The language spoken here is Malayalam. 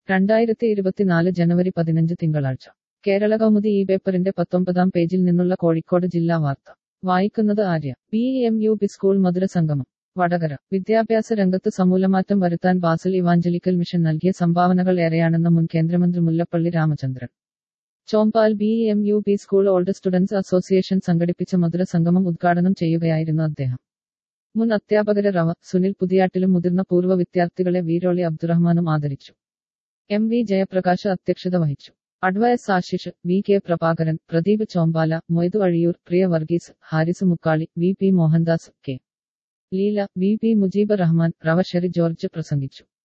രണ്ടായിരത്തി ഇരുപത്തിനാല് ജനുവരി പതിനഞ്ച് തിങ്കളാഴ്ച കേരള കൗമുദി ഈ പേപ്പറിന്റെ പത്തൊമ്പതാം പേജിൽ നിന്നുള്ള കോഴിക്കോട് ജില്ലാ വാർത്ത വായിക്കുന്നത് Arya B M U P school മധുര സംഗമം വടകര വിദ്യാഭ്യാസ രംഗത്ത് സമൂലമാറ്റം വരുത്താൻ ബാസിൽ ഇവാഞ്ചലിക്കൽ മിഷൻ നൽകിയ സംഭാവനകൾ ഏറെയാണെന്ന് മുൻ കേന്ദ്രമന്ത്രി Mullappally Ramachandran Chombal B M U P school old students association സംഘടിപ്പിച്ച മധുര സംഗമം ഉദ്ഘാടനം ചെയ്യുകയായിരുന്നു അദ്ദേഹം മുൻ അധ്യാപകരെ റവ സുനിൽ പുതിയാട്ടിലും മുതിർന്ന പൂർവ്വ വിദ്യാർത്ഥികളെ വീരോളി അബ്ദുറഹ്മാനും ആദരിച്ചു എം വി ജയപ്രകാശ് അധ്യക്ഷത വഹിച്ചു അഡ്വയസ് Ashish V K Prabhakaran Pradeep Chombala Moidu Azhiyur Priya Varghese Haris Mukkali V P Mohandas K Leela V P Mujeeb Rahman Rev Sherry George പ്രസംഗിച്ചു